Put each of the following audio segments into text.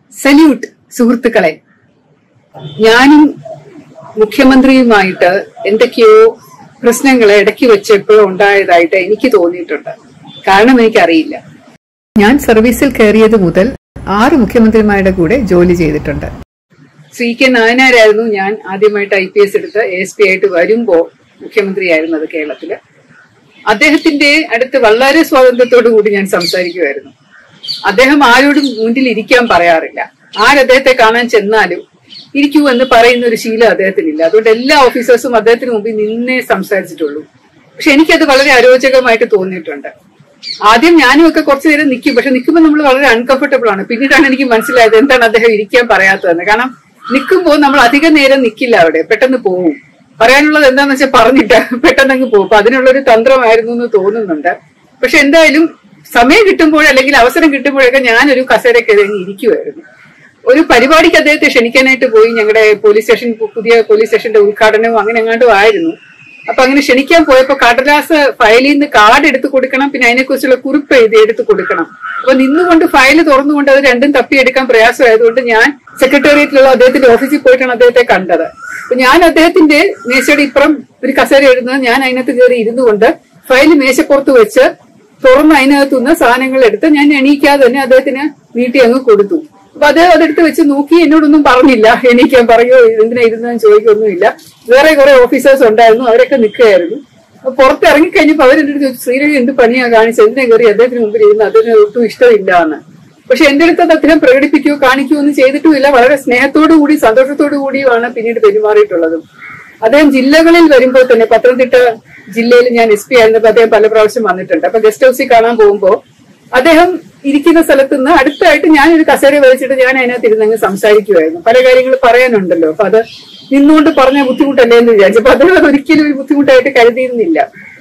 Salute സുഹൃത്തുക്കളെ ഞാനും മുഖ്യമന്ത്രിയുമായിട്ട് എന്തൊക്കെയോ പ്രശ്നങ്ങൾ ഇടയ്ക്ക് വെച്ച് എപ്പോഴും ഉണ്ടായതായിട്ട് എനിക്ക് തോന്നിയിട്ടുണ്ട് കാരണം എനിക്കറിയില്ല ഞാൻ സർവീസിൽ കയറിയത് മുതൽ ആറ് മുഖ്യമന്ത്രിമാരുടെ കൂടെ ജോലി ചെയ്തിട്ടുണ്ട് ശ്രീ കെ നായനാരായിരുന്നു ഞാൻ ആദ്യമായിട്ട് ഐ പി എസ് എടുത്ത് എ എസ് പി ആയിട്ട് വരുമ്പോ മുഖ്യമന്ത്രിയായിരുന്നത് കേരളത്തില് അദ്ദേഹത്തിന്റെ അടുത്ത് വളരെ സ്വാതന്ത്ര്യത്തോടു കൂടി ഞാൻ സംസാരിക്കുമായിരുന്നു അദ്ദേഹം ആരോടും മുന്നിൽ ഇരിക്കാൻ പറയാറില്ല ആരദ്ദേഹത്തെ കാണാൻ ചെന്നാലും ഇരിക്കൂ എന്ന് പറയുന്ന ഒരു ശീലം അദ്ദേഹത്തിനില്ല അതുകൊണ്ട് എല്ലാ ഓഫീസേഴ്സും അദ്ദേഹത്തിന് മുമ്പിൽ നിന്നേ സംസാരിച്ചിട്ടുള്ളൂ പക്ഷെ എനിക്കത് വളരെ അരോചകമായിട്ട് തോന്നിയിട്ടുണ്ട് ആദ്യം ഞാനും ഒക്കെ കുറച്ചു നേരം നിൽക്കും പക്ഷെ നിൽക്കുമ്പോൾ നമ്മൾ വളരെ അൺകംഫർട്ടബിൾ ആണ് പിന്നീടാണ് എനിക്ക് മനസ്സിലായത് എന്താണ് അദ്ദേഹം ഇരിക്കാൻ പറയാത്തതെന്ന് കാരണം നിൽക്കുമ്പോൾ നമ്മൾ അധിക നേരം നിൽക്കില്ല അവിടെ പെട്ടെന്ന് പോവും പറയാനുള്ളത് എന്താന്ന് വെച്ചാൽ പറഞ്ഞിട്ട് പെട്ടെന്ന് അങ്ങ് പോകും അപ്പൊ അതിനുള്ള ഒരു തന്ത്രമായിരുന്നു എന്ന് തോന്നുന്നുണ്ട് പക്ഷെ എന്തായാലും സമയം കിട്ടുമ്പോൾ അല്ലെങ്കിൽ അവസരം കിട്ടുമ്പോഴൊക്കെ ഞാനൊരു കസേരക്കത് അങ്ങ് ഇരിക്കുമായിരുന്നു ഒരു പരിപാടിക്ക് അദ്ദേഹത്തെ ക്ഷണിക്കാനായിട്ട് പോയി ഞങ്ങളുടെ പോലീസ് സ്റ്റേഷൻ പുതിയ പോലീസ് സ്റ്റേഷന്റെ ഉദ്ഘാടനവും അങ്ങനെ എങ്ങാണ്ടും ആയിരുന്നു അപ്പൊ അങ്ങനെ ക്ഷണിക്കാൻ പോയപ്പോ കടലാസ് ഫയലിൽ നിന്ന് കാർഡ് എടുത്തു കൊടുക്കണം പിന്നെ അതിനെക്കുറിച്ചുള്ള കുറിപ്പ് എഴുതി എടുത്തു കൊടുക്കണം അപ്പൊ നിന്നുകൊണ്ട് ഫയൽ തുറന്നുകൊണ്ട് അത് രണ്ടും തപ്പിയെടുക്കാൻ പ്രയാസമായതുകൊണ്ട് ഞാൻ സെക്രട്ടേറിയറ്റിലുള്ള അദ്ദേഹത്തിന്റെ ഓഫീസിൽ പോയിട്ടാണ് അദ്ദേഹത്തെ കണ്ടത് അപ്പൊ ഞാൻ അദ്ദേഹത്തിന്റെ മേശയുടെ ഇപ്പുറം ഒരു കസേര എഴുതുന്നത് ഞാൻ അതിനകത്ത് കയറി ഇരുന്നു കൊണ്ട് ഫയൽ മേശപ്പുറത്ത് വെച്ച് തുറന്ന് അതിനകത്തുനിന്ന് സാധനങ്ങൾ എടുത്ത് ഞാൻ എണീക്കാതെ തന്നെ അദ്ദേഹത്തിന് നീട്ടി അങ്ങ് കൊടുത്തു അപ്പൊ അദ്ദേഹം അതെടുത്ത് വെച്ച് നോക്കി എന്നോടൊന്നും പറഞ്ഞില്ല എണീക്കാൻ പറയോ എന്തിനാ ഇരുന്നെന്ന് ചോദിക്കൊന്നുമില്ല വേറെ കുറെ ഓഫീസേഴ്സ് ഉണ്ടായിരുന്നു അവരൊക്കെ നിൽക്കുകയായിരുന്നു അപ്പൊ പുറത്ത് ഇറങ്ങിക്കഴിഞ്ഞപ്പോ അവരെന്റെ അടുത്ത് ചോദിച്ചു ശ്രീരവി എന്ത് പണിയാ കാണിച്ചത് എന്തിനാ കയറി അദ്ദേഹത്തിന് മുമ്പിൽ ഇരുന്ന് അതിന് ഒട്ടും ഇഷ്ടമില്ല എന്ന് പക്ഷെ എന്റെ അടുത്ത് അത് അദ്ദേഹം പ്രകടിപ്പിക്കുകയോ കാണിക്കുകയോ ഒന്നും ചെയ്തിട്ടുമില്ല വളരെ സ്നേഹത്തോടു കൂടി സന്തോഷത്തോടു കൂടിയുമാണ് പിന്നീട് പെരുമാറിയിട്ടുള്ളതും അദ്ദേഹം ജില്ലകളിൽ വരുമ്പോൾ തന്നെ പത്തനംതിട്ട ജില്ലയിൽ ഞാൻ എസ് പി ആയിരുന്നപ്പോൾ അദ്ദേഹം പല പ്രാവശ്യം വന്നിട്ടുണ്ട് അപ്പൊ ഗസ്റ്റ് ഹൗസിൽ കാണാൻ പോകുമ്പോൾ അദ്ദേഹം ഇരിക്കുന്ന സ്ഥലത്ത് നിന്ന് അടുത്തായിട്ട് ഞാൻ ഒരു കസേര വലിച്ചിട്ട് ഞാൻ അതിനകത്ത് ഇരുന്നങ്ങ് സംസാരിക്കുമായിരുന്നു പല കാര്യങ്ങൾ പറയാനുണ്ടല്ലോ അപ്പൊ അത് നിന്നുകൊണ്ട് പറഞ്ഞ ബുദ്ധിമുട്ടല്ലേ എന്ന് വിചാരിച്ചു അപ്പൊ അദ്ദേഹം അത് ഒരിക്കലും ഒരു ബുദ്ധിമുട്ടായിട്ട് കരുതിയിരുന്നില്ല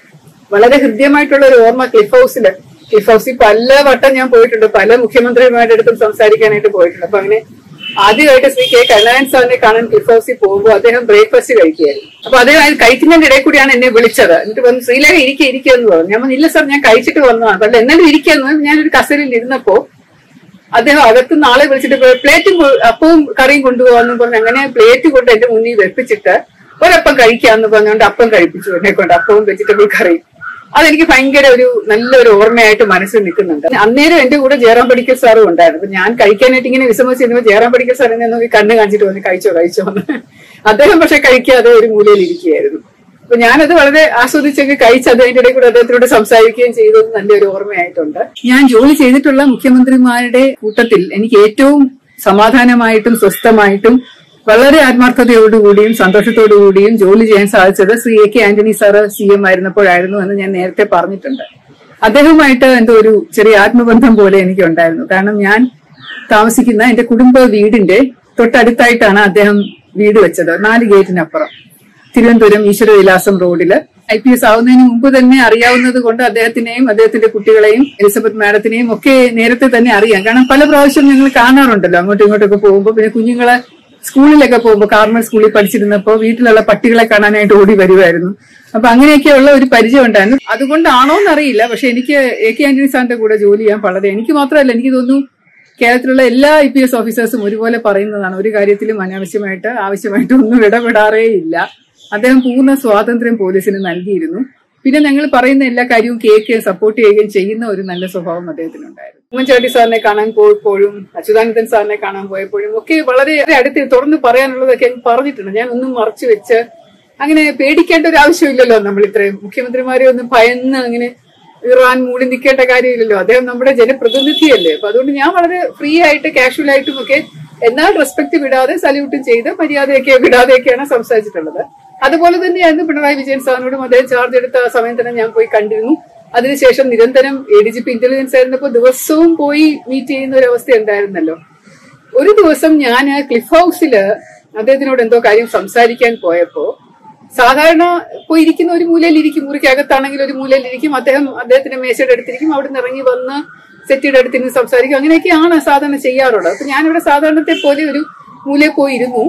വളരെ ഹൃദ്യമായിട്ടുള്ള ഒരു ഓർമ്മ ക്ലിഫ് ഹൗസില് ക്ലിഫ് ഹൗസിൽ പല വട്ടം ഞാൻ പോയിട്ടുണ്ട് പല മുഖ്യമന്ത്രിമാരുടെ അടുത്തും സംസാരിക്കാനായിട്ട് പോയിട്ടുണ്ട് അപ്പൊ അങ്ങനെ ആദ്യമായിട്ട് ശ്രീ കെ കരുണാകരൻ സാറിനെ കാണാൻ ക്ലിഫ് ഹൗസിൽ പോകുമ്പോൾ അദ്ദേഹം ബ്രേക്ക്ഫാസ്റ്റ് കഴിക്കുകയായിരുന്നു അപ്പൊ അദ്ദേഹം അത് കഴിക്കുന്നതിന്റെ ഇടയിൽ കൂടിയാണ് എന്നെ വിളിച്ചത് എന്നിട്ട് പറഞ്ഞു ശ്രീലേഖ ഇരിക്കുക ഇരിക്കുക എന്ന് പറഞ്ഞു ഞാൻ പറഞ്ഞു ഇല്ല സാർ ഞാൻ കഴിച്ചിട്ട് വന്നതാണ് അല്ല എന്നാലും ഇരിക്കുന്നു ഞാനൊരു കസേരയിൽ ഇരുന്നപ്പോ അദ്ദേഹം അകത്തുനിന്ന് ആളെ വിളിച്ചിട്ട് പ്ലേറ്റും കൊ- അപ്പവും കറിയും കൊണ്ടുപോകാന്ന് പറഞ്ഞു അങ്ങനെ പ്ലേറ്റ് കൊണ്ട് എന്റെ മുന്നിൽ വെപ്പിച്ചിട്ട് ഒരപ്പം കഴിക്കാന്ന് പറഞ്ഞുകൊണ്ട് അപ്പം കഴിപ്പിച്ചു എന്നെ കൊണ്ട് അപ്പവും വെജിറ്റബിൾ കറിയും അതെനിക്ക് ഭയങ്കര ഒരു നല്ലൊരു ഓർമ്മയായിട്ട് മനസ്സിൽ നിൽക്കുന്നുണ്ട് അന്നേരം എന്റെ കൂടെ ജയറാം പടിക്കൽ സാറും ഉണ്ടായിരുന്നു അപ്പൊ ഞാൻ കഴിക്കാനായിട്ട് ഇങ്ങനെ വിസമ്മതിച്ച് ഇരുന്നപ്പോ ജയറാം പടിക്കൽ സാർ എന്നെ നോക്കി കണ്ണ് കാണിച്ചിട്ട് വന്ന് കഴിച്ചോ കഴിച്ചോ എന്ന് അദ്ദേഹം പക്ഷെ കഴിക്കാതെ ഒരു മൂലയിൽ ഇരിക്കുകയായിരുന്നു അപ്പൊ ഞാനത് വളരെ ആസ്വദിച്ചൊക്കെ കഴിച്ച് അത് അതിന്റെ ഇടയിൽ കൂടെ അദ്ദേഹത്തിനോട് സംസാരിക്കുകയും ചെയ്തത് നല്ലൊരു ഓർമ്മയായിട്ടുണ്ട് ഞാൻ ജോലി ചെയ്തിട്ടുള്ള മുഖ്യമന്ത്രിമാരുടെ കൂട്ടത്തിൽ എനിക്ക് ഏറ്റവും സമാധാനമായിട്ടും സ്വസ്ഥമായിട്ടും വളരെ ആത്മാർത്ഥതയോടുകൂടിയും സന്തോഷത്തോടുകൂടിയും ജോലി ചെയ്യാൻ സാധിച്ചത് Shri A K Antony sir C M ആയിരുന്നപ്പോഴായിരുന്നു എന്ന് ഞാൻ നേരത്തെ പറഞ്ഞിട്ടുണ്ട് അദ്ദേഹവുമായിട്ട് എന്തോ ഒരു ചെറിയ ആത്മബന്ധം പോലെ എനിക്ക് ഉണ്ടായിരുന്നു കാരണം ഞാൻ താമസിക്കുന്ന എന്റെ കുടുംബ വീടിന്റെ തൊട്ടടുത്തായിട്ടാണ് അദ്ദേഹം വീട് വെച്ചത് നാല് ഗേറ്റിനപ്പുറം തിരുവനന്തപുരം ഈശ്വര വിലാസം റോഡില് ഐ പി എസ് ആവുന്നതിന് മുമ്പ് തന്നെ അറിയാവുന്നത് കൊണ്ട് അദ്ദേഹത്തിനെയും അദ്ദേഹത്തിന്റെ കുട്ടികളെയും എലിസബത്ത് മാഡത്തിനെയും ഒക്കെ നേരത്തെ തന്നെ അറിയാം കാരണം പല പ്രാവശ്യം ഞങ്ങൾ കാണാറുണ്ടല്ലോ അങ്ങോട്ടും ഇങ്ങോട്ടൊക്കെ പോകുമ്പോൾ പിന്നെ കുഞ്ഞുങ്ങളെ സ്കൂളിലൊക്കെ പോകുമ്പോൾ കാർമൽ സ്കൂളിൽ പഠിച്ചിരുന്നപ്പോൾ വീട്ടിലുള്ള പട്ടികളെ കാണാനായിട്ട് ഓടി വരുമായിരുന്നു അപ്പൊ അങ്ങനെയൊക്കെയുള്ള ഒരു പരിചയം ഉണ്ടായിരുന്നു അതുകൊണ്ടാണോ എന്നറിയില്ല പക്ഷെ എനിക്ക് എ കെ ആന്റണി സാറിന്റെ കൂടെ ജോലി ചെയ്യാൻ വളരെ എനിക്ക് മാത്രമല്ല എനിക്ക് തോന്നുന്നു കേരളത്തിലുള്ള എല്ലാ ഐ പി എസ് ഓഫീസേഴ്സും ഒരുപോലെ പറയുന്നതാണ് ഒരു കാര്യത്തിലും അനാവശ്യമായിട്ട് ആവശ്യമായിട്ട് ഒന്നും ഇടപെടാറേ ഇല്ല അദ്ദേഹം പൂർണ്ണ സ്വാതന്ത്ര്യം പോലീസിന് നൽകിയിരുന്നു പിന്നെ ഞങ്ങൾ പറയുന്ന എല്ലാ കാര്യവും കേൾക്കുകയും സപ്പോർട്ട് ചെയ്യുകയും ചെയ്യുന്ന ഒരു നല്ല സ്വഭാവം അദ്ദേഹത്തിനുണ്ടായിരുന്നു ഉമ്മൻചാണ്ടി സാറിനെ കാണാൻ പോയപ്പോഴും അച്യുതാനന്ദൻ സാറിനെ കാണാൻ പോയപ്പോഴും ഒക്കെ വളരെ അടുത്ത് തുറന്ന് പറയാനുള്ളതൊക്കെ അങ്ങ് പറഞ്ഞിട്ടുണ്ട് ഞാൻ ഒന്നും മറച്ചു വെച്ച് അങ്ങനെ പേടിക്കേണ്ട ഒരു ആവശ്യമില്ലല്ലോ നമ്മൾ ഇത്രയും മുഖ്യമന്ത്രിമാരെ ഒന്ന് ഭയന്ന് അങ്ങനെ ഇറാൻ മൂടി നിൽക്കേണ്ട കാര്യമില്ലല്ലോ അദ്ദേഹം നമ്മുടെ ജനപ്രതിനിധിയല്ലേ അപ്പൊ അതുകൊണ്ട് ഞാൻ വളരെ ഫ്രീ ആയിട്ട് കാഷ്വൽ ആയിട്ടും ഒക്കെ എന്നാൽ റെസ്പെക്ട് വിടാതെ സല്യൂട്ടും ചെയ്ത് മര്യാദയൊക്കെ വിടാതെയൊക്കെയാണ് സംസാരിച്ചിട്ടുള്ളത് അതുപോലെ തന്നെയായിരുന്നു പിണറായി വിജയൻ സാറിനോടും അദ്ദേഹം ചാർജ് എടുത്ത ആ സമയം തന്നെ ഞാൻ പോയി കണ്ടിരുന്നു അതിനുശേഷം നിരന്തരം A D G P intelligence ആയിരുന്നപ്പോൾ ദിവസവും പോയി മീറ്റ് ചെയ്യുന്ന ഒരു അവസ്ഥ ഉണ്ടായിരുന്നല്ലോ ഒരു ദിവസം ഞാൻ ക്ലിഫ് ഹൗസില് അദ്ദേഹത്തിനോട് എന്തോ കാര്യം സംസാരിക്കാൻ പോയപ്പോ സാധാരണ പോയി ഇരിക്കുന്ന ഒരു മൂലയിൽ ഇരിക്കും മുറിക്കകത്താണെങ്കിൽ ഒരു മൂലയിൽ ഇരിക്കും അദ്ദേഹം അദ്ദേഹത്തിന്റെ മേശയുടെ അടുത്തിരിക്കും അവിടെ നിന്ന് ഇറങ്ങി വന്ന് സെറ്റിയുടെ അടുത്തിരുന്ന് സംസാരിക്കും അങ്ങനെയൊക്കെയാണ് സാധാരണ ചെയ്യാറുള്ളത് അപ്പൊ ഞാനിവിടെ സാധാരണത്തെ പോലെ ഒരു മൂലയിൽ പോയി ഇരുന്നു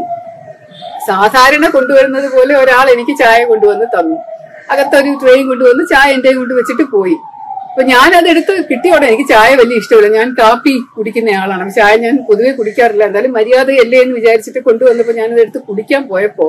സാധാരണ കൊണ്ടുവരുന്നത് പോലെ ഒരാൾ എനിക്ക് ചായ കൊണ്ടുവന്ന് തന്നു അകത്തൊരു ട്രെയിൻ കൊണ്ടുവന്ന് ചായ എന്റെ കൊണ്ട് വെച്ചിട്ട് പോയി അപ്പൊ ഞാൻ അതെടുത്ത് കിട്ടിയോടെ എനിക്ക് ചായ വലിയ ഇഷ്ടമില്ല ഞാൻ കാപ്പി കുടിക്കുന്ന ആളാണ് അപ്പൊ ചായ ഞാൻ പൊതുവെ കുടിക്കാറില്ല എന്തായാലും മര്യാദയല്ലേ എന്ന് വിചാരിച്ചിട്ട് കൊണ്ടുവന്നപ്പോ ഞാൻ അതെടുത്ത് കുടിക്കാൻ പോയപ്പോ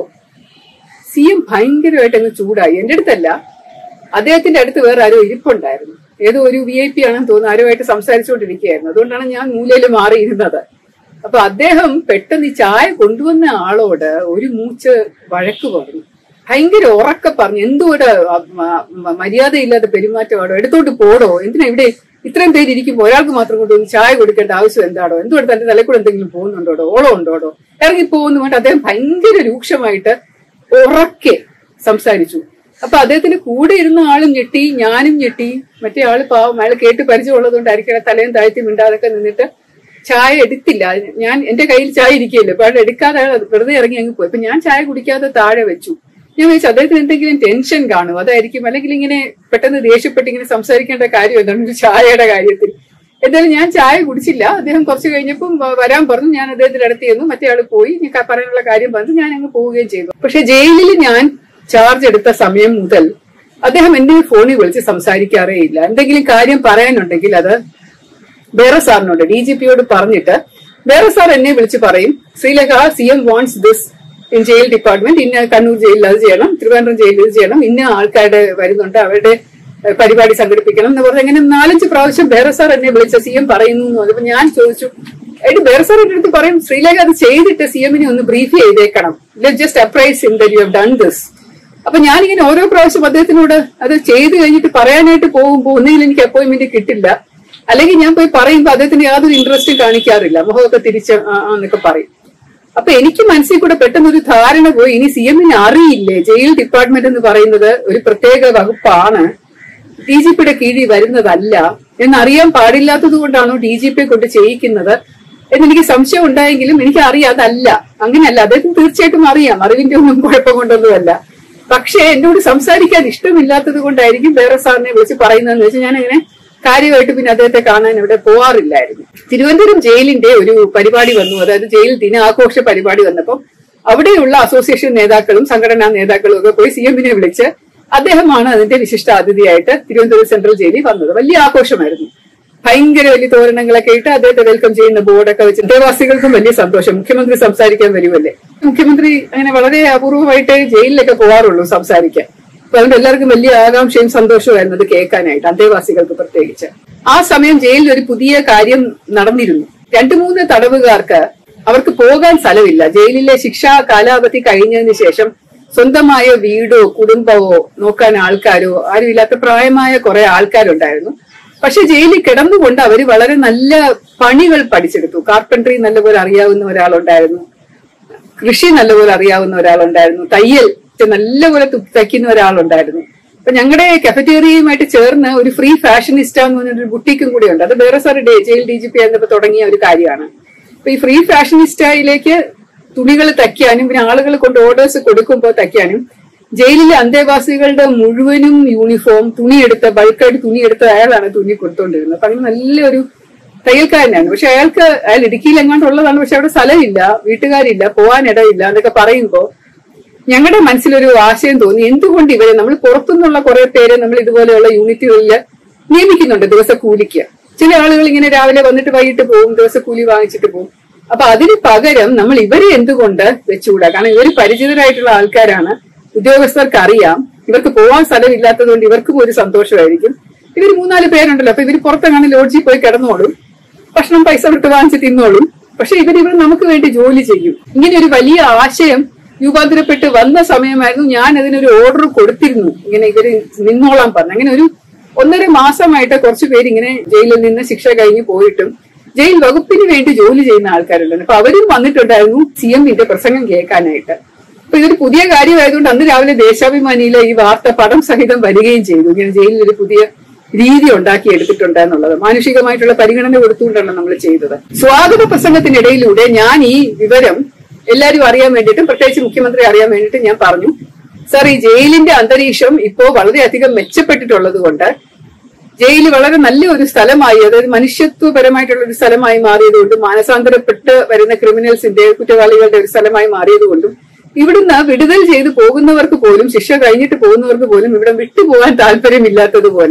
സി എം ഭയങ്കരമായിട്ട് അങ്ങ് ചൂടായി എന്റെ അടുത്തല്ല അദ്ദേഹത്തിന്റെ അടുത്ത് വേറെ ആരോ ഇരിപ്പുണ്ടായിരുന്നു ഏതോ ഒരു വി ഐ പി ആണെന്ന് തോന്നുന്നു ആരുമായിട്ട് സംസാരിച്ചുകൊണ്ടിരിക്കുകയായിരുന്നു അതുകൊണ്ടാണ് ഞാൻ മൂലയിൽ മാറിയിരുന്നത് അപ്പൊ അദ്ദേഹം പെട്ടെന്ന് ഈ ചായ കൊണ്ടുവന്ന ആളോട് ഒരു മൂച്ച് വഴക്ക് പറഞ്ഞു ഭയങ്കര ഉറക്കെ പറഞ്ഞു എന്തോ ഒരു മര്യാദയില്ലാത്ത പെരുമാറ്റമാണോ എടുത്തോട്ട് പോടോ എന്തിനാ ഇവിടെ ഇത്രയും പേര് ഇരിക്കുമ്പോൾ ഒരാൾക്ക് മാത്രം കൊണ്ടുവന്ന് ചായ കൊടുക്കേണ്ട ആവശ്യം എന്താണോ എന്തുകൊണ്ട് തന്റെ തലക്കൂടെ എന്തെങ്കിലും പോകുന്നുണ്ടോടോ ഓളോ ഉണ്ടോടോ ഇറങ്ങി പോകുന്നു വേണ്ട അദ്ദേഹം ഭയങ്കര രൂക്ഷമായിട്ട് ഉറക്കെ സംസാരിച്ചു അപ്പൊ അദ്ദേഹത്തിന്റെ കൂടെ ഇരുന്ന ആളും ഞെട്ടി ഞാനും ഞെട്ടി മറ്റേ ആള് പാവം അയാൾ കേട്ട് പരിചയമുള്ളതുകൊണ്ടായിരിക്കും തലയും താഴ്ത്തി മിണ്ടാതൊക്കെ നിന്നിട്ട് ചായ എടുത്തില്ല ഞാൻ എന്റെ കയ്യിൽ ചായ ഇരിക്കുകയല്ലോ അപ്പൊ അയാൾ എടുക്കാതെ അയാൾ വെറുതെ ഇറങ്ങി അങ്ങ് പോയി അപ്പൊ ഞാൻ ചായ കുടിക്കാതെ താഴെ വെച്ചു ഞാൻ വിചാരിച്ചു അദ്ദേഹത്തിന് എന്തെങ്കിലും ടെൻഷൻ കാണും അതായിരിക്കും അല്ലെങ്കിൽ ഇങ്ങനെ പെട്ടെന്ന് ദേഷ്യപ്പെട്ട് ഇങ്ങനെ സംസാരിക്കേണ്ട കാര്യം എന്താണ് ചായയുടെ കാര്യത്തിൽ എന്തായാലും ഞാൻ ചായ കുടിച്ചില്ല അദ്ദേഹം കുറച്ച് കഴിഞ്ഞപ്പം വ- വരാൻ പറഞ്ഞു ഞാൻ അദ്ദേഹത്തിന്റെ അടുത്ത് ചെന്നു മറ്റേ ആള് പോയി ഞാൻ ക- പറയാനുള്ള കാര്യം പറഞ്ഞു ഞാൻ അങ്ങ് പോവുകയും ചെയ്തു പക്ഷെ ജയിലിൽ ഞാൻ ചാർജ് എടുത്ത സമയം മുതൽ അദ്ദേഹം എന്നെ ഫോണിൽ വിളിച്ച് സംസാരിക്കാറേ ഇല്ല എന്തെങ്കിലും കാര്യം പറയാനുണ്ടെങ്കിൽ അത് വേറെ സാറിനോട് ഡി ജി പിയോട് പറഞ്ഞിട്ട് വേറെ സാർ എന്നെ വിളിച്ച് പറയും Sreelekha C M wants this in jail department ഇന്ന കണ്ണൂർ ജയിലിൽ അത് ചെയ്യണം തിരുവനന്തപുരം ജയിലിൽ ഇത് ചെയ്യണം ഇന്ന ആൾക്കാരുടെ വരുന്നുണ്ട് അവരുടെ ഏഹ്, പരിപാടി സംഘടിപ്പിക്കണം എന്ന് പറഞ്ഞ് അങ്ങനെ നാലഞ്ച് പ്രാവശ്യം വേറെ സാർ എന്നെ വിളിച്ച സി എം പറയുന്നു എന്ന് പറഞ്ഞപ്പോ ഞാൻ ചോദിച്ചു എടി വേറെ സാർ എന്റെ അടുത്ത് പറയും ശ്രീലേഖ അത് ചെയ്തിട്ട് സി എമ്മിനെ ഒന്ന് ബ്രീഫ് ചെയ്തേക്കണം just apprise in that you have done this അപ്പൊ ഞാനിങ്ങനെ ഓരോ പ്രാവശ്യം അദ്ദേഹത്തിനോട് അത് ചെയ്ത് കഴിഞ്ഞിട്ട് പറയാനായിട്ട് പോകുമ്പോൾ ഒന്നുകിൽ എനിക്ക് അപ്പോയിന്റ്മെന്റ് കിട്ടില്ല അല്ലെങ്കിൽ ഞാൻ പോയി പറയുമ്പോൾ അദ്ദേഹത്തിന് യാതൊരു ഇൻട്രസ്റ്റും കാണിക്കാറില്ല മുഖമൊക്കെ തിരിച്ച് ആ ആ എന്നൊക്കെ പറയും അപ്പൊ എനിക്ക് മനസ്സിൽ കൂടെ പെട്ടെന്ന് ഒരു ധാരണ പോയി ഇനി സി എമ്മിന് അറിയില്ലേ ജയിൽ ഡിപ്പാർട്ട്മെന്റ് എന്ന് പറയുന്നത് ഒരു പ്രത്യേക വകുപ്പാണ് ഡി ജി പിയുടെ കീഴിൽ വരുന്നതല്ല എന്നറിയാൻ പാടില്ലാത്തത് കൊണ്ടാണോ ഡി ജി പിയെ കൊണ്ട് ചെയ്യിക്കുന്നത് എന്നെനിക്ക് സംശയം ഉണ്ടായെങ്കിലും എനിക്ക് അറിയാം അതല്ല അങ്ങനെയല്ല അദ്ദേഹത്തിന് തീർച്ചയായിട്ടും അറിയാം അറിവിന്റെ ഒന്നും കുഴപ്പം കൊണ്ടൊന്നുമല്ല പക്ഷേ എന്നോട് സംസാരിക്കാൻ ഇഷ്ടമില്ലാത്തത് കൊണ്ടായിരിക്കും വേറെ സാറിനെ വിളിച്ച് പറയുന്നതെന്ന് വെച്ചാൽ ഞാൻ അങ്ങനെ കാര്യമായിട്ട് പിന്നെ അദ്ദേഹത്തെ കാണാൻ ഇവിടെ പോവാറില്ലായിരുന്നു തിരുവനന്തപുരം ജയിലിന്റെ ഒരു പരിപാടി വന്നു അതായത് ജയിൽ ദിനാഘോഷ പരിപാടി വന്നപ്പോൾ അവിടെയുള്ള അസോസിയേഷൻ നേതാക്കളും സംഘടനാ നേതാക്കളും ഒക്കെ പോയി സി എമ്മിനെ വിളിച്ച് അദ്ദേഹമാണ് അതിന്റെ വിശിഷ്ട അതിഥിയായിട്ട് തിരുവനന്തപുരം സെൻട്രൽ ജയിലിൽ വന്നത് വലിയ ആഘോഷമായിരുന്നു ഭയങ്കര വലിയ തോരണങ്ങളൊക്കെ ഇട്ട് അദ്ദേഹത്തെ വെൽക്കം ചെയ്യുന്ന ബോർഡൊക്കെ വെച്ച് ദേവാസികൾക്കും വലിയ സന്തോഷം മുഖ്യമന്ത്രി സംസാരിക്കാൻ വരുമല്ലേ മുഖ്യമന്ത്രി അങ്ങനെ വളരെ അപൂർവമായിട്ട് ജയിലിലൊക്കെ പോവാറുള്ളൂ സംസാരിക്കാൻ അപ്പൊ അതുകൊണ്ട് എല്ലാവർക്കും വലിയ ആകാംക്ഷയും സന്തോഷമായിരുന്നു അത് കേൾക്കാനായിട്ട് അന്തേവാസികൾക്ക് പ്രത്യേകിച്ച് ആ സമയം ജയിലിൽ ഒരു പുതിയ കാര്യം നടന്നിരുന്നു രണ്ടു മൂന്ന് തടവുകാർക്ക് അവർക്ക് പോകാൻ സ്ഥലമില്ല ജയിലിലെ ശിക്ഷാ കാലാവധി കഴിഞ്ഞതിന് ശേഷം സ്വന്തമായ വീടോ കുടുംബമോ നോക്കാൻ ആൾക്കാരോ ആരുമില്ലാത്ത പ്രായമായ കുറെ ആൾക്കാരുണ്ടായിരുന്നു പക്ഷെ ജയിലിൽ കിടന്നുകൊണ്ട് അവര് വളരെ നല്ല പണികൾ പഠിച്ചെടുത്തു കാർപ്പൻട്രി നല്ലപോലെ അറിയാവുന്ന ഒരാളുണ്ടായിരുന്നു കൃഷി നല്ലപോലെ അറിയാവുന്ന ഒരാളുണ്ടായിരുന്നു തയ്യൽ നല്ലപോലെ തു- തയ്ക്കുന്ന ഒരാളുണ്ടായിരുന്നു അപ്പൊ ഞങ്ങളുടെ കഫറ്റേറിയയുമായിട്ട് ചേർന്ന് ഒരു ഫ്രീ ഫാഷനിസ്റ്റ എന്ന് പറഞ്ഞൊരു ബുട്ടീക്കും കൂടി ഉണ്ട് അത് വേറെ sir jail D G P ആയിരുന്നപ്പോ തുടങ്ങിയ ഒരു കാര്യമാണ് അപ്പൊ ഈ ഫ്രീ ഫാഷനിസ്റ്റയിലേക്ക് തുണികൾ തയ്ക്കാനും പിന്നെ ആളുകൾ കൊണ്ട് ഓർഡേഴ്സ് കൊടുക്കുമ്പോൾ തയ്ക്കാനും ജയിലിലെ അന്തേവാസികളുടെ മുഴുവനും യൂണിഫോം തുണിയെടുത്ത ബൾക്കായിട്ട് തുണിയെടുത്ത അയാളാണ് തുന്നി കൊടുത്തോണ്ടിരുന്നത് അപ്പൊ അങ്ങനെ നല്ലൊരു തയ്യൽക്കാരനാണ് പക്ഷെ അയാൾക്ക് അയാൾ ഇടുക്കിയിൽ എങ്ങാണ്ടുള്ളതാണ് പക്ഷെ അവിടെ സ്ഥലമില്ല വീട്ടുകാരില്ല പോകാനിടയില്ല എന്നൊക്കെ പറയുമ്പോ ഞങ്ങളുടെ മനസ്സിലൊരു ആശയം തോന്നി എന്തുകൊണ്ട് ഇവരെ നമ്മൾ പുറത്തുനിന്നുള്ള കുറെ പേരെ നമ്മൾ ഇതുപോലെയുള്ള യൂണിറ്റുകളിൽ നിയമിക്കുന്നുണ്ട് ദിവസക്കൂലിക്ക് ചില ആളുകൾ ഇങ്ങനെ രാവിലെ വന്നിട്ട് വൈകിട്ട് പോകും ദിവസക്കൂലി വാങ്ങിച്ചിട്ട് പോകും അപ്പൊ അതിന് പകരം നമ്മൾ ഇവരെ എന്തുകൊണ്ട് വെച്ചുകൂടാ കാരണം ഇവർ പരിചിതരായിട്ടുള്ള ആൾക്കാരാണ് ഉദ്യോഗസ്ഥർക്ക് അറിയാം ഇവർക്ക് പോകാൻ സ്ഥലമില്ലാത്തത് കൊണ്ട് ഇവർക്കും ഒരു സന്തോഷമായിരിക്കും ഇവർ മൂന്നാല് പേരുണ്ടല്ലോ അപ്പൊ ഇവർ പുറത്തെങ്ങാനും ലോഡ്ജിൽ പോയി കിടന്നോളും ഭക്ഷണം പൈസ കൊടുത്ത് വാങ്ങിച്ച് തിന്നോളും പക്ഷെ ഇവർ ഇവർ നമുക്ക് വേണ്ടി ജോലി ചെയ്യും ഇങ്ങനെ ഒരു വലിയ ആശയം രൂപാന്തരപ്പെട്ട് വന്ന സമയമായിരുന്നു ഞാൻ അതിനൊരു ഓർഡർ കൊടുത്തിരുന്നു ഇങ്ങനെ ഇവര് നിന്നോളാൻ പറഞ്ഞു അങ്ങനെ ഒരു ഒന്നര മാസമായിട്ട് കുറച്ച് പേര് ഇങ്ങനെ ജയിലിൽ നിന്ന് ശിക്ഷ കഴിഞ്ഞ് പോയിട്ടും ജയിൽ വകുപ്പിന് വേണ്ടി ജോലി ചെയ്യുന്ന ആൾക്കാരുണ്ടായിരുന്നു അപ്പൊ അവരും വന്നിട്ടുണ്ടായിരുന്നു സി എമ്മിന്റെ പ്രസംഗം കേൾക്കാനായിട്ട് അപ്പൊ ഇതൊരു പുതിയ കാര്യമായതുകൊണ്ട് അന്ന് രാവിലെ ദേശാഭിമാനിയിലെ ഈ വാർത്ത പടം സഹിതം വരികയും ചെയ്തു ഇങ്ങനെ ജയിലിൽ ഒരു പുതിയ രീതി ഉണ്ടാക്കി എടുത്തിട്ടുണ്ട് എന്നുള്ളത് മാനുഷികമായിട്ടുള്ള പരിഗണന കൊടുത്തുകൊണ്ടാണ് നമ്മൾ ചെയ്തത് സ്വാഗത പ്രസംഗത്തിനിടയിലൂടെ ഞാൻ ഈ വിവരം എല്ലാവരും അറിയാൻ വേണ്ടിയിട്ടും പ്രത്യേകിച്ച് മുഖ്യമന്ത്രി അറിയാൻ വേണ്ടിയിട്ടും ഞാൻ പറഞ്ഞു സാർ ഈ ജയിലിന്റെ അന്തരീക്ഷം ഇപ്പോ വളരെയധികം മെച്ചപ്പെട്ടിട്ടുള്ളത് കൊണ്ട് ജയിൽ വളരെ നല്ല ഒരു സ്ഥലമായി അതായത് മനുഷ്യത്വപരമായിട്ടുള്ള ഒരു സ്ഥലമായി മാറിയതുകൊണ്ടും മാനസാന്തരപ്പെട്ട് വരുന്ന ക്രിമിനൽസിന്റെ കുറ്റവാളികളുടെ ഒരു സ്ഥലമായി മാറിയതുകൊണ്ടും ഇവിടുന്ന് വിടുതൽ ചെയ്ത് പോകുന്നവർക്ക് പോലും ശിക്ഷ കഴിഞ്ഞിട്ട് പോകുന്നവർക്ക് പോലും ഇവിടെ വിട്ടുപോകാൻ താല്പര്യമില്ലാത്തതുപോലെ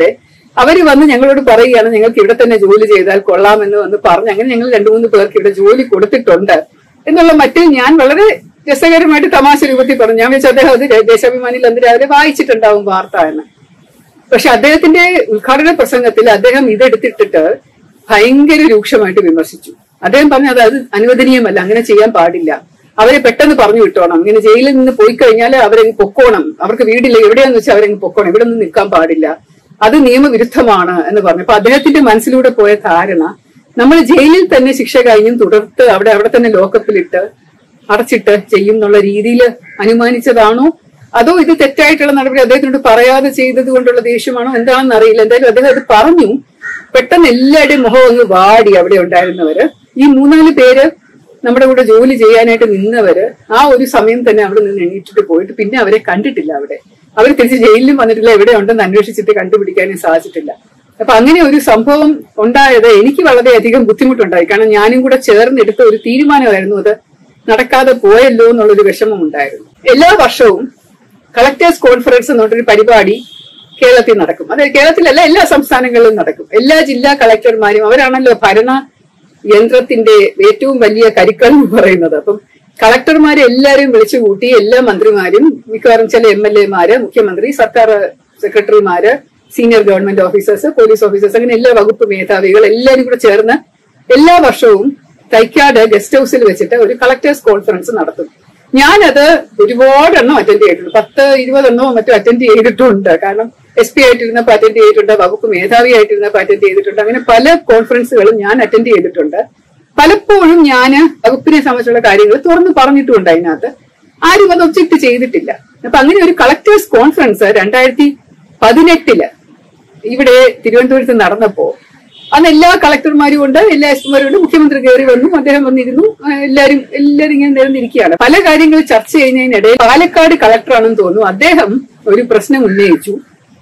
അവര് വന്ന് ഞങ്ങളോട് പറയുകയാണ് ഞങ്ങൾക്ക് ഇവിടെ തന്നെ ജോലി ചെയ്താൽ കൊള്ളാമെന്ന് വന്ന് പറഞ്ഞ് അങ്ങനെ ഞങ്ങൾ രണ്ടു മൂന്ന് പേർക്ക് ഇവിടെ ജോലി കൊടുത്തിട്ടുണ്ട് എന്നുള്ള മറ്റിൽ ഞാൻ വളരെ രസകരമായിട്ട് തമാശ രൂപത്തിൽ പറഞ്ഞു ഞാൻ വെച്ചാൽ അദ്ദേഹം അത് ദേശാഭിമാനിയിൽ അന്ന് രാവിലെ വായിച്ചിട്ടുണ്ടാവും വാർത്ത എന്ന് പക്ഷെ അദ്ദേഹത്തിന്റെ ഉദ്ഘാടന പ്രസംഗത്തിൽ അദ്ദേഹം ഇതെടുത്തിട്ടിട്ട് ഭയങ്കര രൂക്ഷമായിട്ട് വിമർശിച്ചു അദ്ദേഹം പറഞ്ഞു അത് അത് അനുവദനീയമല്ല അങ്ങനെ ചെയ്യാൻ പാടില്ല അവരെ പെട്ടെന്ന് പറഞ്ഞു വിട്ടോണം ഇങ്ങനെ ജയിലിൽ നിന്ന് പോയി കഴിഞ്ഞാൽ അവരങ്ങ് പൊക്കോണം അവർക്ക് വീടില്ല എവിടെയാന്ന് വെച്ചാൽ അവരങ്ങ് പൊക്കോണം ഇവിടെ നിന്ന് നിൽക്കാൻ പാടില്ല അത് നിയമവിരുദ്ധമാണ് എന്ന് പറഞ്ഞു അപ്പൊ അദ്ദേഹത്തിന്റെ മനസ്സിലൂടെ പോയ ധാരണ നമ്മൾ ജയിലിൽ തന്നെ ശിക്ഷ കഴിഞ്ഞും തുടർത്ത് അവിടെ അവിടെ തന്നെ ലോക്കപ്പിലിട്ട് അടച്ചിട്ട് ചെയ്യും എന്നുള്ള രീതിയിൽ അനുമാനിച്ചതാണോ അതോ ഇത് തെറ്റായിട്ടുള്ള നടപടി അദ്ദേഹത്തിനോട് പറയാതെ ചെയ്തത് കൊണ്ടുള്ള ദേഷ്യമാണോ എന്താണെന്ന് അറിയില്ല എന്തായാലും അദ്ദേഹം അത് പറഞ്ഞു പെട്ടെന്ന് എല്ലാവരുടെയും മുഖം ഒന്ന് വാടി അവിടെ ഉണ്ടായിരുന്നവര് ഈ മൂന്നാല് പേര് നമ്മുടെ കൂടെ ജോലി ചെയ്യാനായിട്ട് നിന്നവര് ആ ഒരു സമയം തന്നെ അവിടെ നിന്ന് എണീറ്റിട്ട് പോയിട്ട് പിന്നെ അവരെ കണ്ടിട്ടില്ല അവിടെ അവർ തിരിച്ച് ജയിലിലും വന്നിട്ടില്ല എവിടെ ഉണ്ടെന്ന് അന്വേഷിച്ചിട്ട് കണ്ടുപിടിക്കാനും സാധിച്ചിട്ടില്ല അപ്പൊ അങ്ങനെ ഒരു സംഭവം ഉണ്ടായത് എനിക്ക് വളരെയധികം ബുദ്ധിമുട്ടുണ്ടായി കാരണം ഞാനും കൂടെ ചേർന്നെടുത്ത ഒരു തീരുമാനമായിരുന്നു അത് നടക്കാതെ പോയല്ലോ എന്നുള്ളൊരു വിഷമം ഉണ്ടായിരുന്നു എല്ലാ വർഷവും കളക്ടേഴ്സ് കോൺഫറൻസ് എന്ന് പറഞ്ഞൊരു പരിപാടി കേരളത്തിൽ നടക്കും അത് കേരളത്തിലല്ല എല്ലാ സംസ്ഥാനങ്ങളിലും നടക്കും എല്ലാ ജില്ലാ കളക്ടർമാരും അവരാണല്ലോ ഭരണ യന്ത്രത്തിന്റെ ഏറ്റവും വലിയ കരുക്കൾ എന്ന് പറയുന്നത് അപ്പം കളക്ടർമാരെ എല്ലാവരും വിളിച്ചു കൂട്ടി എല്ലാ മന്ത്രിമാരും മിക്കവാറും ചില എം എൽ എമാര് മുഖ്യമന്ത്രി സർക്കാർ സെക്രട്ടറിമാര് senior government officers police officers അങ്ങനെ എല്ലാ വകുപ്പ് മേധാവികൾ എല്ലാവരും കൂടെ ചേർന്ന് എല്ലാ വർഷവും തൈക്കാട് ഗസ്റ്റ് ഹൗസിൽ വെച്ചിട്ട് ഒരു കളക്ടേഴ്സ് കോൺഫറൻസ് നടത്തും ഞാനത് ഒരുപാട് എണ്ണം അറ്റൻഡ് ചെയ്തിട്ടുണ്ട് പത്ത് ഇരുപതെണ്ണോ മറ്റോ അറ്റൻഡ് ചെയ്തിട്ടുണ്ട് കാരണം എസ് പി ആയിട്ടിരുന്നപ്പോൾ അറ്റൻഡ് ചെയ്തിട്ടുണ്ട് വകുപ്പ് മേധാവി ആയിട്ടിരുന്നപ്പോൾ അറ്റൻഡ് ചെയ്തിട്ടുണ്ട് അങ്ങനെ പല കോൺഫറൻസുകളും ഞാൻ അറ്റൻഡ് ചെയ്തിട്ടുണ്ട് പലപ്പോഴും ഞാൻ വകുപ്പിനെ സംബന്ധിച്ചുള്ള കാര്യങ്ങൾ തുറന്നു പറഞ്ഞിട്ടുമുണ്ട് അതിനകത്ത് ആരും അത് ഒബ്ജക്ട് ചെയ്തിട്ടില്ല അപ്പൊ അങ്ങനെ ഒരു കളക്ടേഴ്സ് കോൺഫറൻസ് രണ്ടായിരത്തി പതിനെട്ടില് ഇവിടെ തിരുവനന്തപുരത്ത് നടന്നപ്പോ അന്ന് എല്ലാ കളക്ടർമാരും ഉണ്ട് എല്ലാ എസ് പിമാരും ഉണ്ട് മുഖ്യമന്ത്രി കയറി വന്നു അദ്ദേഹം വന്നിരുന്നു ആ, എല്ലാരും എല്ലാരും ഇങ്ങനെ നിരന്നിരിക്കുകയാണ് പല കാര്യങ്ങൾ ചർച്ച ചെയ്യുന്നതിനിടയിൽ പാലക്കാട് കളക്ടറാണെന്ന് തോന്നുന്നു അദ്ദേഹം ഒരു പ്രശ്നം ഉന്നയിച്ചു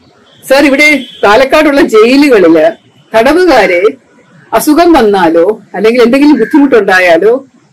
സർ ഇവിടെ പാലക്കാടുള്ള ജയിലുകളില് തടവുകാരെ അസുഖം വന്നാലോ അല്ലെങ്കിൽ എന്തെങ്കിലും ബുദ്ധിമുട്ടുണ്ടായാലോ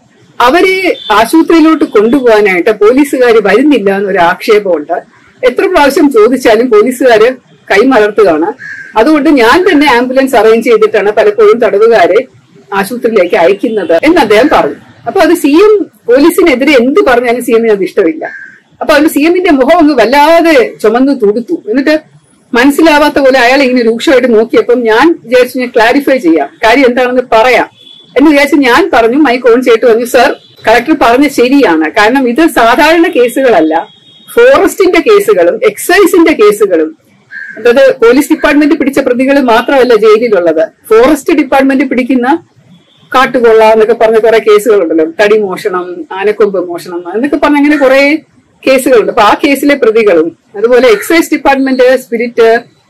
അവരെ ആശുപത്രിയിലോട്ട് കൊണ്ടുപോകാനായിട്ട് പോലീസുകാർ വരുന്നില്ല എന്നൊരു ആക്ഷേപമുണ്ട് എത്ര പ്രാവശ്യം ചോദിച്ചാലും പോലീസുകാര് കൈമലർത്തുകയാണ് അതുകൊണ്ട് ഞാൻ തന്നെ ആംബുലൻസ് അറേഞ്ച് ചെയ്തിട്ടാണ് പലപ്പോഴും തടവുകാരെ ആശുപത്രിയിലേക്ക് അയക്കുന്നത് എന്ന് അദ്ദേഹം പറഞ്ഞു അപ്പൊ അത് സി എം പോലീസിനെതിരെ എന്ത് പറഞ്ഞാലും സി എമ്മിന് അത് ഇഷ്ടമില്ല അപ്പൊ അതുകൊണ്ട് സി എമ്മിന്റെ മുഖം ഒന്ന് വല്ലാതെ ചുമന്നു തുടുത്തു എന്നിട്ട് മനസ്സിലാവാത്ത പോലെ അയാൾ ഇങ്ങനെ രൂക്ഷമായിട്ട് നോക്കിയപ്പം ഞാൻ വിചാരിച്ചു ഞാൻ ക്ലാരിഫൈ ചെയ്യാം കാര്യം എന്താണെന്ന് പറയാം എന്ന് വിചാരിച്ച് ഞാൻ പറഞ്ഞു മൈക്ക് ഓൺ ചെയ്തിട്ട് പറഞ്ഞു സർ കളക്ടർ പറഞ്ഞ ശരിയാണ് കാരണം ഇത് സാധാരണ കേസുകളല്ല ഫോറസ്റ്റിന്റെ കേസുകളും എക്സൈസിന്റെ കേസുകളും അതായത് പോലീസ് ഡിപ്പാർട്ട്മെന്റ് പിടിച്ച പ്രതികൾ മാത്രമല്ല ജയിലിലുള്ളത് ഫോറസ്റ്റ് ഡിപ്പാർട്ട്മെന്റ് പിടിക്കുന്ന കാട്ടുകൊള്ള എന്നൊക്കെ പറഞ്ഞ കുറെ കേസുകളുണ്ടല്ലോ തടി മോഷണം ആനക്കൊമ്പ് മോഷണം എന്നൊക്കെ പറഞ്ഞ അങ്ങനെ കുറെ കേസുകളുണ്ട് അപ്പൊ ആ കേസിലെ പ്രതികളും അതുപോലെ excise department spirit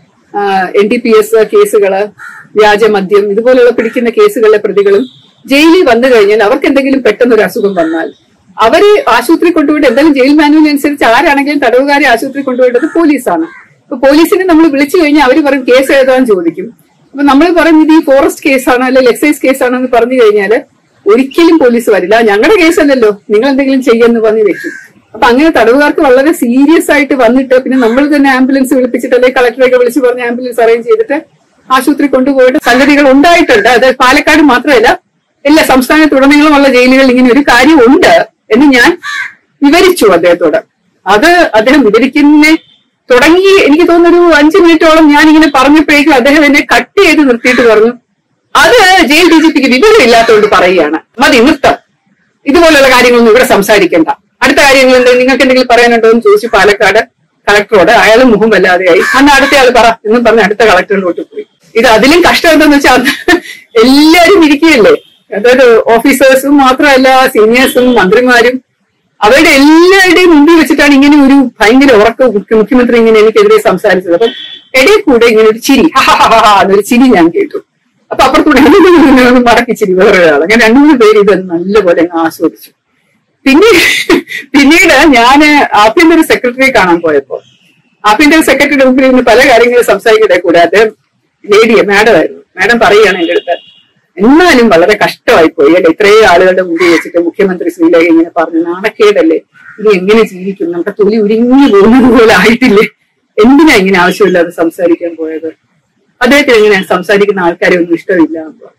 N D P S കേസുകള് വ്യാജമദ്യം ഇതുപോലുള്ള പിടിക്കുന്ന കേസുകളിലെ പ്രതികളും ജയിലിൽ വന്നു കഴിഞ്ഞാൽ അവർക്ക് എന്തെങ്കിലും പെട്ടെന്ന് ഒരു അസുഖം വന്നാൽ അവര് ആശുപത്രി കൊണ്ടുപോയിട്ട് എന്തായാലും ജയിൽ മാനുവൽ അനുസരിച്ച് ആരാണെങ്കിലും തടവുകാരെ ആശുപത്രി കൊണ്ടുപോയിട്ടത് പോലീസാണ് അപ്പൊ പോലീസിനെ നമ്മൾ വിളിച്ചു കഴിഞ്ഞാൽ അവർ പറയും കേസ് എഴുതാൻ ചോദിക്കും അപ്പൊ നമ്മൾ പറയും ഇത് ഈ ഫോറസ്റ്റ് കേസാണ് അല്ലെങ്കിൽ എക്സൈസ് കേസാണോ എന്ന് പറഞ്ഞു കഴിഞ്ഞാല് ഒരിക്കലും പോലീസ് വരില്ല ഞങ്ങളുടെ കേസല്ലല്ലോ നിങ്ങൾ എന്തെങ്കിലും ചെയ്യുമെന്ന് പറഞ്ഞ് വെക്കും അപ്പൊ അങ്ങനെ തടവുകാർക്ക് വളരെ സീരിയസ് ആയിട്ട് വന്നിട്ട് പിന്നെ നമ്മൾ തന്നെ ആംബുലൻസ് വിളിപ്പിച്ചിട്ട് അല്ലെങ്കിൽ കളക്ടറെയൊക്കെ വിളിച്ച് പറഞ്ഞ് ആംബുലൻസ് അറേഞ്ച് ചെയ്തിട്ട് ആശുപത്രി കൊണ്ടുപോയിട്ട് സംഗതികൾ ഉണ്ടായിട്ടുണ്ട് അത് പാലക്കാട് മാത്രമല്ല എല്ലാ സംസ്ഥാനത്തുടനീളമുള്ള ജയിലുകളിൽ ഇങ്ങനെ ഒരു കാര്യമുണ്ട് എന്ന് ഞാൻ വിവരിച്ചു അദ്ദേഹത്തോട് അത് അദ്ദേഹം വിവരിക്കുന്ന തുടങ്ങി എനിക്ക് തോന്നുന്നു ഒരു അഞ്ചു മിനിറ്റോളം ഞാൻ ഇങ്ങനെ പറഞ്ഞപ്പോഴേക്കും അദ്ദേഹം എന്നെ കട്ട് ചെയ്ത് നിർത്തിയിട്ട് പറഞ്ഞു അത് ജയിൽ ഡി ജി പിക്ക് വിവരമില്ലാത്തതുകൊണ്ട് പറയുകയാണ് മതി നിർത്തം ഇതുപോലുള്ള കാര്യങ്ങളൊന്നും ഇവിടെ സംസാരിക്കണ്ട അടുത്ത കാര്യങ്ങൾ എന്തെങ്കിലും നിങ്ങൾക്ക് എന്തെങ്കിലും പറയാനുണ്ടോ എന്ന് ചോദിച്ചു പാലക്കാട് കളക്ടറോട് അയാൾ മുഖം വല്ലാതെയായി അന്ന് അടുത്ത ആൾ പറ എന്നും പറഞ്ഞ് അടുത്ത കളക്ടറിലോട്ട് പോയി ഇത് അതിലും കഷ്ടം എന്താന്ന് വെച്ചാൽ അത് എല്ലാരും ഇരിക്കുകയല്ലേ അതായത് ഓഫീസേഴ്സും മാത്രമല്ല സീനിയേഴ്സും മന്ത്രിമാരും അവരുടെ എല്ലാവരുടെയും മുമ്പിൽ വെച്ചിട്ടാണ് ഇങ്ങനെ ഒരു ഭയങ്കര ഉറക്ക മുഖ്യ- മുഖ്യമന്ത്രി ഇങ്ങനെ എനിക്കെതിരെ സംസാരിച്ചത് അപ്പം ഇടയിൽ കൂടെ ഇങ്ങനെ ഒരു ചിരി ഹാ എന്നൊരു ചിരി ഞാൻ കേട്ടു അപ്പൊ അപ്പുറത്തൂടെ ഒന്ന് മടക്കി ചിരി വേറെ ഒരാൾ അങ്ങനെ രണ്ടു മൂന്ന് പേര് ഇത് നല്ലപോലെ അങ്ങ് ആസ്വദിച്ചു പിന്നീട് പിന്നീട് ഞാൻ ആഭ്യന്തര സെക്രട്ടറിയെ കാണാൻ പോയപ്പോ ആഭ്യന്തര സെക്രട്ടറിയുടെ മുമ്പിൽ ഇരുന്ന് പല കാര്യങ്ങളും സംസാരിക്കട്ടെ കൂടെ അദ്ദേഹം ലേഡിയെ മാഡം ആയിരുന്നു മാഡം പറയുകയാണ് എന്റെ അടുത്ത് എന്നാലും വളരെ കഷ്ടമായി പോയി അല്ലെ ഇത്രയും ആളുകളുടെ മുമ്പിൽ വെച്ചിട്ട് മുഖ്യമന്ത്രി ശ്രീലേഖ ഇങ്ങനെ പറഞ്ഞു നാണക്കേടല്ലേ ഇനി എങ്ങനെ ജീവിക്കും നമ്മുടെ തൊലി ഉരിഞ്ഞു പോകുന്നത് പോലെ ആയിട്ടില്ലേ എന്തിനാ ഇങ്ങനെ ആവശ്യമില്ലാതെ സംസാരിക്കാൻ പോയത് അദ്ദേഹത്തിന് എങ്ങനെയാണ് സംസാരിക്കുന്ന ആൾക്കാരെ ഒന്നും ഇഷ്ടമില്ല എന്ന് പറഞ്ഞു.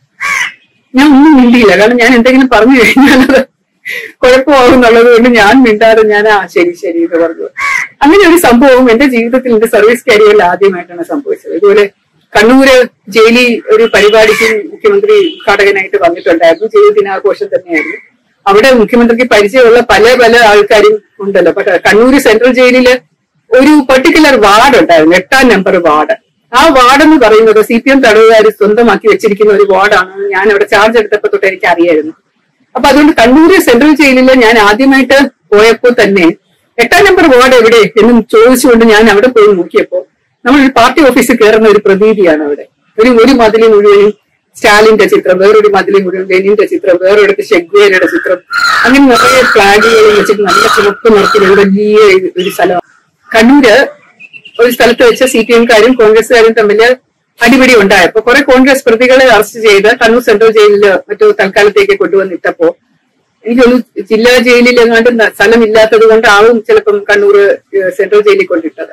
ഞാൻ ഒന്നും മിണ്ടിയില്ല കാരണം ഞാൻ എന്തെങ്കിലും പറഞ്ഞു കഴിഞ്ഞാൽ അത് കുഴപ്പമാകുന്നുള്ളത് കൊണ്ട് ഞാൻ മിണ്ടാതെ ഞാൻ ആ ശരി ശരി എന്ന് പറഞ്ഞു അങ്ങനെ ഒരു സംഭവം എന്റെ ജീവിതത്തിൽ എന്റെ സർവീസ് കരിയറിൽ ആദ്യമായിട്ടാണ് സംഭവിച്ചത് ഇതുപോലെ കണ്ണൂര് ജയിലിൽ ഒരു പരിപാടിക്ക് മുഖ്യമന്ത്രി ഉദ്ഘാടകനായിട്ട് വന്നിട്ടുണ്ടായിരുന്നു ജയിൽ ദിനാഘോഷം തന്നെയായിരുന്നു അവിടെ മുഖ്യമന്ത്രിക്ക് പരിചയമുള്ള പല പല ആൾക്കാരും ഉണ്ടല്ലോ പക്ഷെ കണ്ണൂര് സെൻട്രൽ ജയിലില് ഒരു പെർട്ടിക്കുലർ വാർഡ് ഉണ്ടായിരുന്നു എട്ടാം നമ്പർ വാർഡ് ആ വാർഡ് എന്ന് പറയുന്നത് സി പി എം തടവുകാർ സ്വന്തമാക്കി വെച്ചിരിക്കുന്ന ഒരു വാർഡാണ് ഞാൻ അവിടെ ചാർജ് എടുത്തപ്പോ തൊട്ട് എനിക്ക് അറിയായിരുന്നു അപ്പൊ അതുകൊണ്ട് കണ്ണൂര് സെൻട്രൽ ജയിലിൽ ഞാൻ ആദ്യമായിട്ട് പോയപ്പോൾ തന്നെ എട്ടാം നമ്പർ വാർഡ് എവിടെ എന്നും ചോദിച്ചുകൊണ്ട് ഞാൻ അവിടെ പോയി നോക്കിയപ്പോ നമ്മൾ ഒരു പാർട്ടി ഓഫീസിൽ കയറുന്ന ഒരു പ്രതീതിയാണ് അവിടെ ഒരു ഒരു മതില് മുഴുവനും സ്റ്റാലിന്റെ ചിത്രം വേറൊരു മതില് മുഴുവൻ ലെനിന്റെ ചിത്രം വേറൊരിടത്ത് ഷെഗ്വേരയുടെ ചിത്രം അങ്ങനെ നിറയെ ഫ്ലാഗുകൾ വെച്ചിട്ട് നല്ല ചുമപ്പ് നിറത്തിലുള്ള വലിയ ഒരു സ്ഥലം കണ്ണൂര് ഒരു സ്ഥലത്ത് വെച്ച് സി പി എംകാരും കോൺഗ്രസ്സുകാരും തമ്മിൽ അടിപിടി ഉണ്ടായപ്പോ കുറെ കോൺഗ്രസ് പ്രതികളെ അറസ്റ്റ് ചെയ്ത് കണ്ണൂർ സെൻട്രൽ ജയിലില് മറ്റു തൽക്കാലത്തേക്ക് കൊണ്ടുവന്നിട്ടപ്പോ എനിക്കൊന്ന് ജില്ലാ ജയിലിൽ എങ്ങാണ്ട് ന- സ്ഥലമില്ലാത്തത് കൊണ്ടാവും ചിലപ്പം കണ്ണൂർ ഏഹ്, സെൻട്രൽ ജയിലിൽ കൊണ്ടിട്ടത്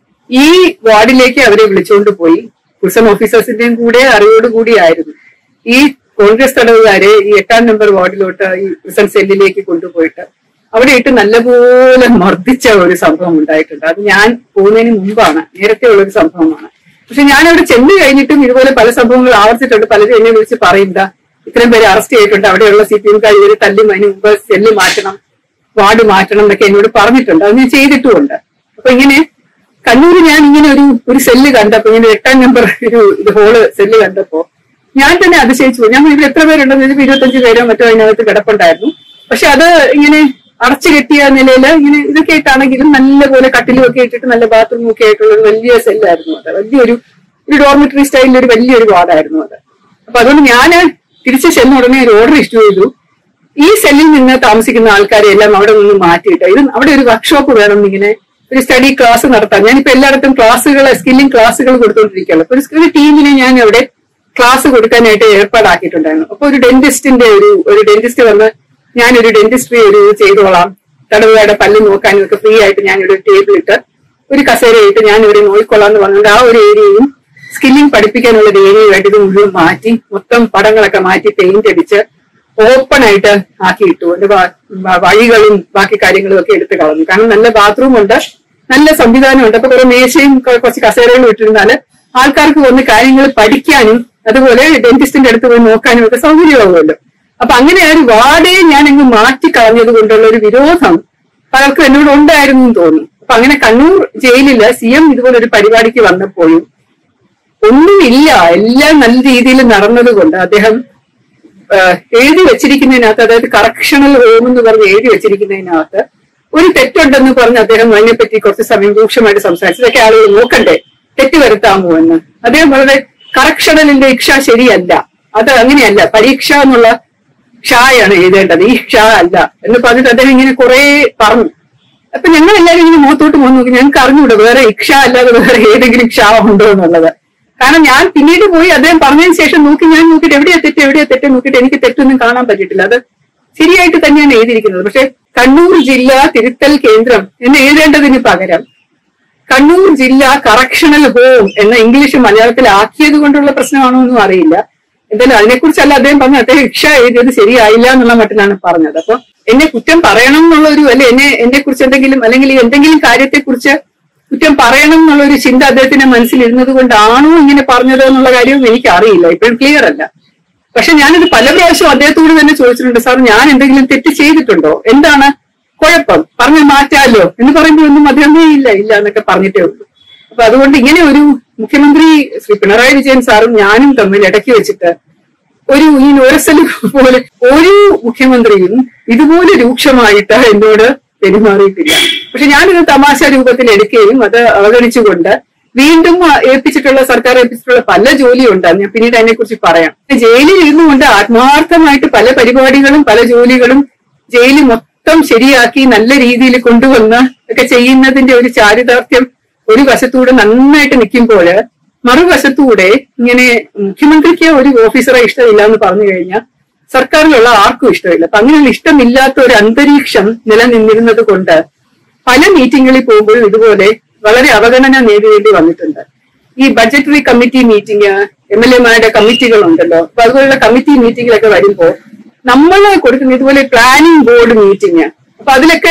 ഈ വാർഡിലേക്ക് അവരെ വിളിച്ചുകൊണ്ട് പോയി പ്രിസൺ ഓഫീസേഴ്സിന്റെയും കൂടെ അറിവോടുകൂടിയായിരുന്നു ഈ കോൺഗ്രസ് തടവുകാരെ ഈ എട്ടാം നമ്പർ വാർഡിലോട്ട് ഈ പ്രിസൺ സെല്ലിലേക്ക് കൊണ്ടുപോയിട്ട് അവിടെ ഇട്ട് നല്ലപോലെ മർദ്ദിച്ച ഒരു സംഭവം ഉണ്ടായിട്ടുണ്ട് അത് ഞാൻ പോകുന്നതിന് മുമ്പാണ് നേരത്തെ ഉള്ള ഒരു സംഭവമാണ് പക്ഷെ ഞാൻ അവിടെ ചെന്ന് കഴിഞ്ഞിട്ടും ഇതുപോലെ പല സംഭവങ്ങൾ ആവർത്തിച്ചിട്ടുണ്ട് പലരും എന്നെ വിളിച്ച് പറയുന്ന ഇത്രയും പേരെ അറസ്റ്റ് ചെയ്തിട്ടുണ്ട് അവിടെയുള്ള സി പി എംകാർ ഇവരെ തല്ലി അതിന് മുമ്പ് സെല്ല് മാറ്റണം വാർഡ് മാറ്റണം എന്നൊക്കെ എന്നോട് പറഞ്ഞിട്ടുണ്ട് അത് ഞാൻ ചെയ്തിട്ടുമുണ്ട് അപ്പൊ ഇങ്ങനെ കണ്ണൂര് ഞാൻ ഇങ്ങനെ ഒരു ഒരു സെല്ല് കണ്ടപ്പോ ഇങ്ങനെ എട്ടാം നമ്പർ ഒരു ഇത് ഹോള് സെല്ല് കണ്ടപ്പോ ഞാൻ തന്നെ അതിശയിച്ചു പോയി. ഞാൻ ഇവിടെ എത്ര പേരുണ്ടെന്ന് ചോദിച്ചപ്പോ ഇരുപത്തഞ്ച് പേരോ മറ്റോ അതിനകത്ത് കിടപ്പുണ്ടായിരുന്നു പക്ഷെ അത് ഇങ്ങനെ അടച്ചു കെട്ടിയ നിലയിൽ ഇങ്ങനെ ഇതൊക്കെ ആയിട്ടാണെങ്കിലും നല്ലപോലെ കട്ടിലും ഒക്കെ ഇട്ടിട്ട് നല്ല ബാത്റൂം ഒക്കെ ആയിട്ടുള്ള ഒരു വലിയ സെല്ലായിരുന്നു അത് വലിയൊരു ഒരു ഡോർമെറ്ററി സ്റ്റൈലിൽ ഒരു വലിയൊരു വാർഡായിരുന്നു അത് അപ്പൊ അതുകൊണ്ട് ഞാൻ തിരിച്ച് ചെന്ന ഉടനെ ഒരു ഓർഡർ ഇഷ്യൂ ചെയ്തു ഈ സെല്ലിൽ നിന്ന് താമസിക്കുന്ന ആൾക്കാരെ എല്ലാം അവിടെ നിന്ന് മാറ്റിയിട്ട് ഇത് അവിടെ ഒരു വർക്ക്ഷോപ്പ് വേണം ഇങ്ങനെ ഒരു സ്റ്റഡി ക്ലാസ് നടത്താൻ ഞാനിപ്പോ എല്ലായിടത്തും ക്ലാസ്സുകൾ സ്കില്ലിംഗ് ക്ലാസ്സുകൾ കൊടുത്തുകൊണ്ടിരിക്കുകയാണ് അപ്പൊ ഒരു- ഒരു ടീമിനെ ഞാൻ അവിടെ ക്ലാസ് കൊടുക്കാനായിട്ട് ഏർപ്പാടാക്കിയിട്ടുണ്ടായിരുന്നു അപ്പൊ ഒരു ഡെന്റിസ്റ്റിന്റെ ഒരു ഒരു ഡെന്റിസ്റ്റ് വന്ന് ഞാനൊരു ഡെന്റിസ്ട്രി ഒരു ഇത് ചെയ്തോളാം തടവുകാരുടെ പല്ല് നോക്കാനും ഒക്കെ ഫ്രീ ആയിട്ട് ഞാനൊരു ടേബിൾ ഇട്ട് ഒരു കസേരയിട്ട് ഞാൻ ഇവിടെ നോക്കിക്കൊള്ളാം എന്ന് പറഞ്ഞുകൊണ്ട് ആ ഒരു ഏരിയയും സ്കില്ലിംഗ് പഠിപ്പിക്കാനുള്ള ഒരു ഏരിയയായിട്ട് ഇത് മുഴുവൻ മാറ്റി മൊത്തം പടങ്ങളൊക്കെ മാറ്റി പെയിന്റ് അടിച്ച് ഓപ്പൺ ആയിട്ട് ആക്കിയിട്ടു അതിന്റെ വ- വ- വഴികളും ബാക്കി കാര്യങ്ങളും ഒക്കെ എടുത്ത് കളഞ്ഞു കാരണം നല്ല ബാത്റൂം ഉണ്ട് നല്ല സംവിധാനമുണ്ട് അപ്പൊ കുറെ മേശയും കൊ- കുറച്ച് കസേരകളും ഇട്ടിരുന്നാല് ആൾക്കാർക്ക് വന്ന് കാര്യങ്ങൾ പഠിക്കാനും അതുപോലെ ഡെന്റിസ്റ്റിന്റെ അടുത്ത് പോയി നോക്കാനും ഒക്കെ സൗകര്യമാകുമല്ലോ അപ്പൊ അങ്ങനെ ആ ഒരു വാർഡേ ഞാൻ അങ്ങ് മാറ്റി കളഞ്ഞത് കൊണ്ടുള്ള ഒരു വിരോധം പലർക്കും എന്നോട് ഉണ്ടായിരുന്നു എന്ന് തോന്നുന്നു അപ്പൊ അങ്ങനെ കണ്ണൂർ ജയിലില് സി എം ഇതുപോലെ ഒരു പരിപാടിക്ക് വന്നപ്പോഴും ഒന്നുമില്ല എല്ലാം നല്ല രീതിയിൽ നടന്നത് കൊണ്ട് അദ്ദേഹം ആ, എഴുതി വെച്ചിരിക്കുന്നതിനകത്ത് അതായത് കറക്ഷണൽ ഹോം എന്ന് പറഞ്ഞ് എഴുതി വെച്ചിരിക്കുന്നതിനകത്ത് ഒരു തെറ്റുണ്ടെന്ന് പറഞ്ഞ് അദ്ദേഹം അതിനെപ്പറ്റി കുറച്ച് സമയം രൂക്ഷമായിട്ട് സംസാരിച്ചു ഇതൊക്കെ ആളുകൾ നോക്കണ്ടേ തെറ്റ് വരുത്താമോ എന്ന് അദ്ദേഹം വളരെ കറക്ഷണലിന്റെ ഇക്ഷ ശരിയല്ല അത് അങ്ങനെയല്ല പരീക്ഷ എന്നുള്ള ക്ഷായാണ് എഴുതേണ്ടത് ഈ ക്ഷ അല്ല എന്ന് പറഞ്ഞിട്ട് അദ്ദേഹം ഇങ്ങനെ കുറെ പറഞ്ഞു അപ്പൊ ഞങ്ങൾ എല്ലാവരും ഇങ്ങനെ മുഖത്തോട്ട് മുഖം നോക്കി ഞങ്ങൾക്ക് അറിഞ്ഞൂടെ വേറെ ഇക്ഷ അല്ലാതെ വേറെ ഏതെങ്കിലും ക്ഷ ഉണ്ടോ എന്നുള്ളത് കാരണം ഞാൻ പിന്നീട് പോയി അദ്ദേഹം പറഞ്ഞതിന് ശേഷം നോക്കി ഞാൻ നോക്കിയിട്ട് എവിടെയാ തെറ്റ് എവിടെയാ തെറ്റ് നോക്കിയിട്ട് എനിക്ക് തെറ്റൊന്നും കാണാൻ പറ്റിയിട്ടില്ല അത് ശരിയായിട്ട് തന്നെയാണ് എഴുതിയിരിക്കുന്നത് പക്ഷെ കണ്ണൂർ ജില്ലാ തിരുത്തൽ കേന്ദ്രം എന്ന് എഴുതേണ്ടതിന് പകരം കണ്ണൂർ ജില്ലാ കറക്ഷണൽ ഹോം എന്ന ഇംഗ്ലീഷ് മലയാളത്തിൽ ആക്കിയത് കൊണ്ടുള്ള പ്രശ്നമാണോ എന്നും അറിയില്ല എന്തായാലും അതിനെക്കുറിച്ചല്ല അദ്ദേഹം പറഞ്ഞു അദ്ദേഹം ഇക്ഷ എഴുതിയത് ശരിയായില്ല എന്നുള്ള മട്ടിലാണ് പറഞ്ഞത് അപ്പൊ എന്നെ കുറ്റം പറയണം എന്നുള്ള ഒരു അല്ലെ എന്നെ എന്നെ കുറിച്ച് എന്തെങ്കിലും അല്ലെങ്കിൽ എന്തെങ്കിലും കാര്യത്തെക്കുറിച്ച് കുറ്റം പറയണം എന്നുള്ള ഒരു ചിന്ത അദ്ദേഹത്തിന്റെ മനസ്സിലിരുന്നത് കൊണ്ടാണോ ഇങ്ങനെ പറഞ്ഞത് എന്നുള്ള കാര്യവും എനിക്ക് അറിയില്ല ഇപ്പോഴും ക്ലിയർ അല്ല പക്ഷെ ഞാനിത് പല പ്രാവശ്യം അദ്ദേഹത്തോട് തന്നെ ചോദിച്ചിട്ടുണ്ട് സാർ ഞാൻ എന്തെങ്കിലും തെറ്റ് ചെയ്തിട്ടുണ്ടോ എന്താണ് കുഴപ്പം പറഞ്ഞ് മാറ്റാലോ എന്ന് പറയുമ്പോൾ ഒന്നും അദ്ദേഹമേ ഇല്ല ഇല്ല എന്നൊക്കെ പറഞ്ഞിട്ടേ ഉള്ളൂ അപ്പൊ അതുകൊണ്ട് ഇങ്ങനെ ഒരു മുഖ്യമന്ത്രി ശ്രീ പിണറായി വിജയൻ സാറും ഞാനും തമ്മിൽ ഇടയ്ക്ക് വെച്ചിട്ട് ഒരു ഈ നോരസൽ പോലെ ഒരു മുഖ്യമന്ത്രിയും ഇതുപോലെ രൂക്ഷമായിട്ട് എന്നോട് പെരുമാറിയിട്ടില്ല പക്ഷെ ഞാനിത് തമാശ രൂപത്തിൽ എടുക്കുകയും അത് അവഗണിച്ചുകൊണ്ട് വീണ്ടും ആ, ഏൽപ്പിച്ചിട്ടുള്ള സർക്കാർ ഏൽപ്പിച്ചിട്ടുള്ള പല ജോലിയുണ്ട് ഞാൻ പിന്നീട് അതിനെക്കുറിച്ച് പറയാം ജയിലിൽ ഇരുന്നുകൊണ്ട് ആത്മാർത്ഥമായിട്ട് പല പരിപാടികളും പല ജോലികളും ജയിലിൽ മൊത്തം ശരിയാക്കി നല്ല രീതിയിൽ കൊണ്ടുവന്ന് ഒക്കെ ചെയ്യുന്നതിന്റെ ഒരു ചാരിതാർത്ഥ്യം ഒരു വശത്തൂടെ നന്നായിട്ട് നിൽക്കുമ്പോൾ മറുവശത്തൂടെ ഇങ്ങനെ മുഖ്യമന്ത്രിക്ക് ഒരു ഓഫീസറെ ഇഷ്ടമില്ല എന്ന് പറഞ്ഞു കഴിഞ്ഞാൽ സർക്കാരിലുള്ള ആർക്കും ഇഷ്ടമില്ല അപ്പൊ അങ്ങനെയുള്ള ഇഷ്ടമില്ലാത്ത ഒരു അന്തരീക്ഷം നിലനിന്നിരുന്നത് കൊണ്ട് പല മീറ്റിങ്ങുകളിൽ പോകുമ്പോഴും ഇതുപോലെ വളരെ അവഗണന നേരിടേണ്ടി വന്നിട്ടുണ്ട് ഈ budgetary committee meeting M L എമാരുടെ കമ്മിറ്റികൾ ഉണ്ടല്ലോ അപ്പൊ അതുപോലുള്ള കമ്മിറ്റി മീറ്റിംഗിലൊക്കെ വരുമ്പോ നമ്മൾ കൊടുക്കുന്ന ഇതുപോലെ പ്ലാനിംഗ് ബോർഡ് മീറ്റിംഗ് അപ്പൊ അതിലൊക്കെ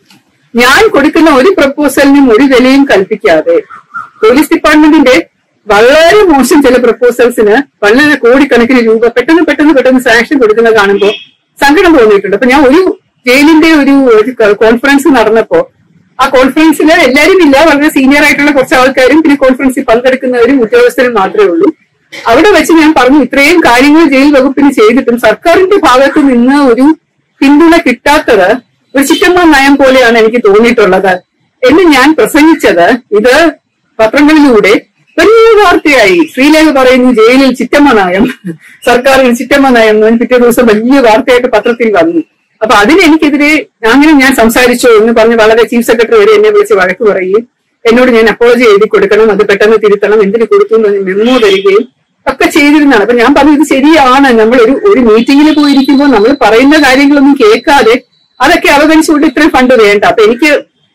ഞാൻ കൊടുക്കുന്ന ഒരു പ്രപ്പോസലിനും ഒരു വിലയും കൽപ്പിക്കാതെ പോലീസ് ഡിപ്പാർട്ട്മെന്റിന്റെ വളരെ മോശം ചില പ്രപ്പോസൽസിന് വളരെ കോടിക്കണക്കിന് രൂപ പെട്ടെന്ന് പെട്ടെന്ന് പെട്ടെന്ന് സാങ്ഷൻ കൊടുക്കുന്നത് കാണുമ്പോൾ സങ്കടം തോന്നിയിട്ടുണ്ട് അപ്പൊ ഞാൻ ഒരു ജയിലിന്റെ ഒരു ഒരു കോൺഫറൻസ് നടന്നപ്പോ ആ കോൺഫറൻസിൽ എല്ലാവരും ഇല്ല വളരെ സീനിയർ ആയിട്ടുള്ള കുറച്ച് ആൾക്കാരും പിന്നെ കോൺഫറൻസിൽ പങ്കെടുക്കുന്നവരും ഉദ്യോഗസ്ഥരും മാത്രമേ ഉള്ളൂ അവിടെ വെച്ച് ഞാൻ പറഞ്ഞു ഇത്രയും കാര്യങ്ങൾ ജയിൽ വകുപ്പിന് ചെയ്തിട്ടും സർക്കാരിന്റെ ഭാഗത്ത് നിന്ന് ഒരു പിന്തുണ കിട്ടാത്തത് ഒരു ചിറ്റമ്മ നയം പോലെയാണ് എനിക്ക് തോന്നിയിട്ടുള്ളത് എന്ന് ഞാൻ പ്രസംഗിച്ചത് ഇത് പത്രങ്ങളിലൂടെ വലിയ വാർത്തയായി ശ്രീലേഖ പറയുന്നു ജയിലിൽ ചിറ്റമ്മ നയം സർക്കാരിന് ചിറ്റമ്മ നയം എന്ന് പിറ്റേ ദിവസം വലിയ വാർത്തയായിട്ട് പത്രത്തിൽ വന്നു അപ്പൊ അതിന് എനിക്കെതിരെ അങ്ങനെ ഞാൻ സംസാരിച്ചോ എന്ന് പറഞ്ഞ് വളരെ ചീഫ് സെക്രട്ടറി വരെ എന്നെ വിളിച്ച് വഴക്ക് പറയുകയും എന്നോട് ഞാൻ അപ്പോളജി എഴുതി കൊടുക്കണം അത് പെട്ടെന്ന് തിരുത്തണം എന്തിന് കൊടുത്തു എന്ന് മെമ്മോ തരികയും ഒക്കെ ചെയ്തിരുന്നതാണ് അപ്പൊ ഞാൻ പറഞ്ഞു ഇത് ശരിയാണ് നമ്മൾ ഒരു ഒരു മീറ്റിംഗിൽ പോയിരിക്കുമ്പോൾ നമ്മൾ പറയുന്ന കാര്യങ്ങളൊന്നും കേൾക്കാതെ അതൊക്കെ അവഗണിച്ചുകൊണ്ട് ഇത്രയും ഫണ്ട് വേണ്ട അപ്പൊ എനിക്ക്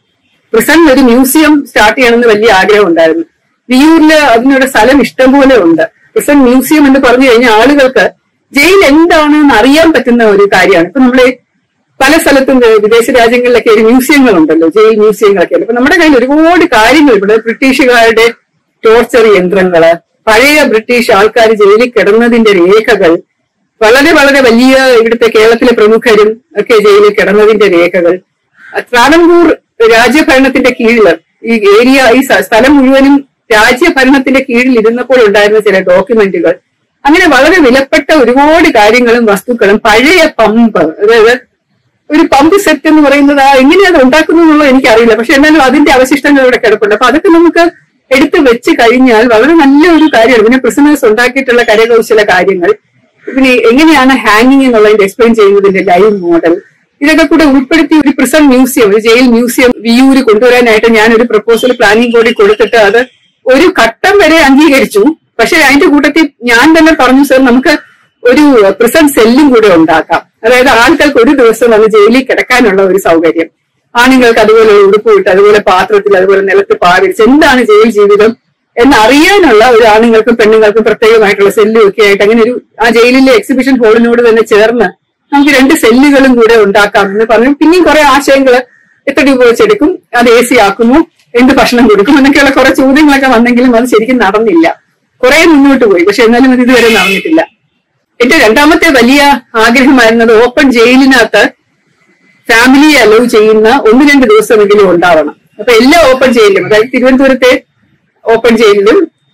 പ്രിസൺ ഒരു മ്യൂസിയം സ്റ്റാർട്ട് ചെയ്യണമെന്ന് വലിയ ആഗ്രഹം ഉണ്ടായിരുന്നു വിയൂരില് അതിനൊരു സ്ഥലം ഇഷ്ടംപോലെ ഉണ്ട് പ്രിസൺ മ്യൂസിയം എന്ന് പറഞ്ഞു കഴിഞ്ഞാൽ ആളുകൾക്ക് ജയിൽ എന്താണെന്ന് അറിയാൻ പറ്റുന്ന ഒരു കാര്യമാണ് ഇപ്പൊ നമ്മള് പല സ്ഥലത്തും വിദേശ രാജ്യങ്ങളിലൊക്കെ ഒരു മ്യൂസിയങ്ങൾ ഉണ്ടല്ലോ ജയിൽ മ്യൂസിയങ്ങളൊക്കെ ഉണ്ട് അപ്പൊ നമ്മുടെ കയ്യിൽ ഒരുപാട് കാര്യങ്ങൾ ഇവിടെ ബ്രിട്ടീഷുകാരുടെ ടോർച്ചർ യന്ത്രങ്ങള് പഴയ ബ്രിട്ടീഷ് ആൾക്കാർ ജയിലിൽ കിടന്നതിന്റെ രേഖകൾ വളരെ വളരെ വലിയ ഇവിടുത്തെ കേരളത്തിലെ പ്രമുഖരും ഒക്കെ ജയിലിൽ കിടന്നതിന്റെ രേഖകൾ ട്രാവൻകൂർ രാജ്യഭരണത്തിന്റെ കീഴില് ഈ ഏരിയ ഈ സ്ഥ- സ്ഥലം മുഴുവനും രാജ്യഭരണത്തിന്റെ കീഴിൽ ഇരുന്നപ്പോൾ ഉണ്ടായിരുന്ന ചില ഡോക്യുമെന്റുകൾ അങ്ങനെ വളരെ വിലപ്പെട്ട ഒരുപാട് കാര്യങ്ങളും വസ്തുക്കളും പഴയ പമ്പ് അതായത് ഒരു പമ്പ് സെറ്റ് എന്ന് പറയുന്നത് ആ എങ്ങനെയാണ് ഉണ്ടാക്കുന്നത് എന്നുള്ളത് എനിക്കറിയില്ല പക്ഷെ എന്നാലും അതിന്റെ അവശിഷ്ടങ്ങൾ ഇവിടെ കിടപ്പുണ്ട് അപ്പൊ അതൊക്കെ നമുക്ക് എടുത്ത് വെച്ച് കഴിഞ്ഞാൽ വളരെ നല്ല ഒരു കാര്യമാണ് പിന്നെ പ്രിസണേഴ്സ് ഉണ്ടാക്കിയിട്ടുള്ള കരകൗശല കാര്യങ്ങൾ പിന്നെ എങ്ങനെയാണ് ഹാങ്ങിങ് എന്നുള്ളതിന്റെ എക്സ്പ്ലെയിൻ ചെയ്യുന്നതിന്റെ ലൈവ് മോഡൽ ഇതൊക്കെ കൂടെ ഉൾപ്പെടുത്തി ഒരു പ്രിസൺ മ്യൂസിയം ഒരു ജയിൽ മ്യൂസിയം വിയൂര് കൊണ്ടുവരാനായിട്ട് ഞാൻ ഒരു പ്രപ്പോസൽ പ്ലാനിംഗ് ബോഡി കൊടുത്തിട്ട് അത് ഒരു ഘട്ടം വരെ അംഗീകരിച്ചു പക്ഷെ അതിന്റെ കൂട്ടത്തിൽ ഞാൻ തന്നെ പറഞ്ഞു സർ നമുക്ക് ഒരു പ്രിസൺ സെല്ലും കൂടെ ഉണ്ടാക്കാം അതായത് ആൾക്കാർക്ക് ഒരു ദിവസം വന്ന് ജയിലിൽ കിടക്കാനുള്ള ഒരു സൗകര്യം ആണുങ്ങൾക്ക് അതുപോലെ ഉടുപ്പ് വിട്ട് അതുപോലെ പാത്രത്തിൽ അതുപോലെ നിലത്ത് പാവിരിച്ച് എന്താണ് ജയിൽ ജീവിതം എന്നറിയാനുള്ള ഒരു ആണുങ്ങൾക്കും പെണ്ണുങ്ങൾക്കും പ്രത്യേകമായിട്ടുള്ള സെല്ലും ഒക്കെ ആയിട്ട് അങ്ങനെ ഒരു ആ ജയിലിലെ എക്സിബിഷൻ ഹോളിനോട് തന്നെ ചേർന്ന് നമുക്ക് രണ്ട് സെല്ലുകളും കൂടെ ഉണ്ടാക്കാം എന്ന് പറഞ്ഞു പിന്നെയും കുറെ ആശയങ്ങള് എത്ര രൂപ വെച്ചെടുക്കും അത് എ സി ആക്കുമോ എന്ത് ഭക്ഷണം കൊടുക്കും എന്നൊക്കെയുള്ള കുറെ ചോദ്യങ്ങളൊക്കെ വന്നെങ്കിലും അത് ശരിക്കും നടന്നില്ല കുറെ മുന്നോട്ട് പോയി പക്ഷെ എന്നാലും അത് ഇതുവരെ നടന്നിട്ടില്ല എന്റെ രണ്ടാമത്തെ വലിയ ആഗ്രഹമായിരുന്നത് ഓപ്പൺ ജയിലിനകത്ത് ഫാമിലിയെ അലോ ചെയ്യുന്ന ഒന്ന് രണ്ട് ദിവസമെങ്കിലും ഉണ്ടാവണം അപ്പൊ എല്ലാ ഓപ്പൺ ജയിലിലും അതായത് തിരുവനന്തപുരത്തെ ഓപ്പൺ ജയിലിലും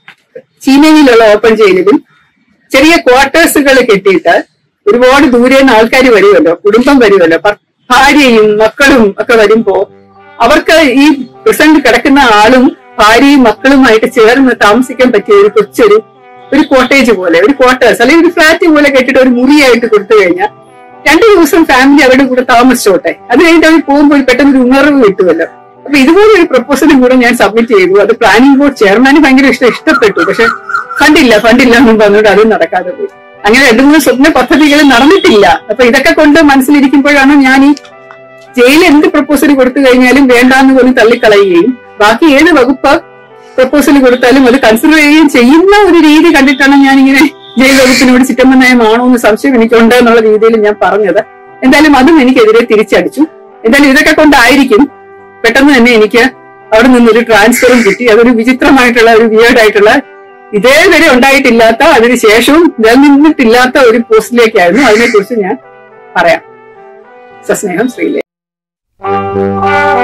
ചീനയിലുള്ള ഓപ്പൺ ജയിലിലും ചെറിയ ക്വാർട്ടേഴ്സുകൾ കെട്ടിയിട്ട് ഒരുപാട് ദൂരെ നിന്ന് ആൾക്കാർ വരുമല്ലോ കുടുംബം വരുമല്ലോ ഭർ- ഭാര്യയും മക്കളും ഒക്കെ വരുമ്പോ അവർക്ക് ഈ പ്രസന്റ് കിടക്കുന്ന ആളും ഭാര്യയും മക്കളുമായിട്ട് ചേർന്ന് താമസിക്കാൻ പറ്റിയ ഒരു കൊച്ചൊരു ഒരു കോട്ടേജ് പോലെ ഒരു ക്വാർട്ടേഴ്സ് അല്ലെങ്കിൽ ഒരു ഫ്ലാറ്റ് പോലെ കെട്ടിട്ട് ഒരു മുറിയായിട്ട് കൊടുത്തു കഴിഞ്ഞാൽ രണ്ടു ദിവസം ഫാമിലി അവരുടെ കൂടെ താമസിച്ചോട്ടെ അത് കഴിഞ്ഞിട്ട് അവർ പോകുമ്പോൾ പെട്ടെന്ന് ഒരു ഉണർവ് കിട്ടുമല്ലോ അപ്പൊ ഇതുപോലെ ഒരു പ്രപ്പോസലും കൂടെ ഞാൻ സബ്മിറ്റ് ചെയ്തു അത് പ്ലാനിംഗ് ബോർഡ് ചെയർമാന് ഭയങ്കര ഇഷ്ടം ഇഷ്ടപ്പെട്ടു പക്ഷെ ഫണ്ടില്ല ഫണ്ടില്ല എന്നും പറഞ്ഞുകൊണ്ട് അതും നടക്കാതെ പോയി അങ്ങനെ രണ്ടു മൂന്ന് സ്വപ്ന പദ്ധതികൾ നടന്നിട്ടില്ല അപ്പൊ ഇതൊക്കെ കൊണ്ട് മനസ്സിലിരിക്കുമ്പോഴാണ് ഞാൻ ഈ ജയിൽ എന്ത് പ്രപ്പോസൽ കൊടുത്തു കഴിഞ്ഞാലും വേണ്ടാന്ന് പോലും തള്ളിക്കളയുകയും ബാക്കി ഏത് വകുപ്പ് പ്രപ്പോസൽ കൊടുത്താലും അത് കൺസിഡർ ചെയ്യുകയും ചെയ്യുന്ന ഒരു രീതി കണ്ടിട്ടാണ് ഞാൻ ഇങ്ങനെ ജയിൽ വകുപ്പിനോട് ചിറ്റമ്മ നയമാണോ എന്ന് സംശയം എനിക്കുണ്ട് എന്നുള്ള രീതിയിൽ ഞാൻ പറഞ്ഞത് എന്തായാലും അതും എനിക്കെതിരെ തിരിച്ചടിച്ചു എന്തായാലും ഇതൊക്കെ കൊണ്ടായിരിക്കും പെട്ടെന്ന് തന്നെ എനിക്ക് അവിടെ നിന്നൊരു ട്രാൻസ്ഫറും കിട്ടി അതൊരു വിചിത്രമായിട്ടുള്ള ഒരു വിയേർഡ് ആയിട്ടുള്ള ഇതേവരെ ഉണ്ടായിട്ടില്ലാത്ത അതിന് ശേഷവും നിലനിന്നിട്ടില്ലാത്ത ഒരു പോസ്റ്റിലേക്കായിരുന്നു അതിനെക്കുറിച്ച് ഞാൻ പറയാം സസ്നേഹം ശ്രീലേ